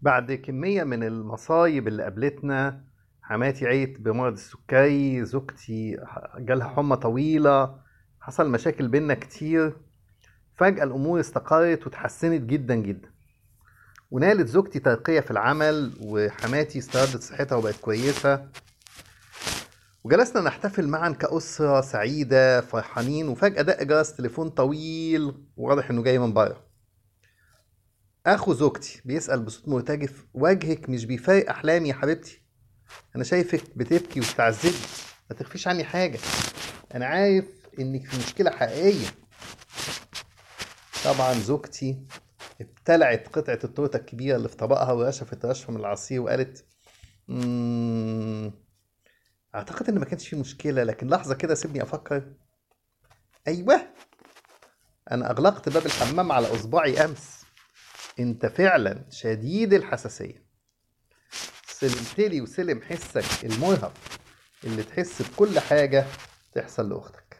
بعد كمية من المصايب اللي قابلتنا حماتي عيت بمرض السكري زوجتي جالها حمى طويلة حصل مشاكل بينا كتير فجأة الأمور استقرت وتحسنت جدا جدا ونالت زوجتي ترقية في العمل وحماتي استردت صحتها وبقت كويسة وجلسنا نحتفل معا كأسرة سعيدة فرحانين وفجأة دق جرس تليفون طويل وواضح إنه جاي من بره أخو زوجتي بيسأل بصوت مرتجف وجهك مش بيفارق أحلامي يا حبيبتي أنا شايفك بتبكي وبتعذبي ما تخفيش عني حاجة أنا عارف إنك في مشكلة حقيقية طبعا زوجتي ابتلعت قطعة التورتة الكبيرة اللي في طبقها ورشفت رشفة من العصير وقالت مم... أعتقد إن ما كانش في مشكلة لكن لحظة كده سيبني أفكر أيوه أنا أغلقت باب الحمام على إصبعي أمس أنت فعلا شديد الحساسية سلمتلي وسلم حسك المرهق اللي تحس بكل حاجة تحصل لأختك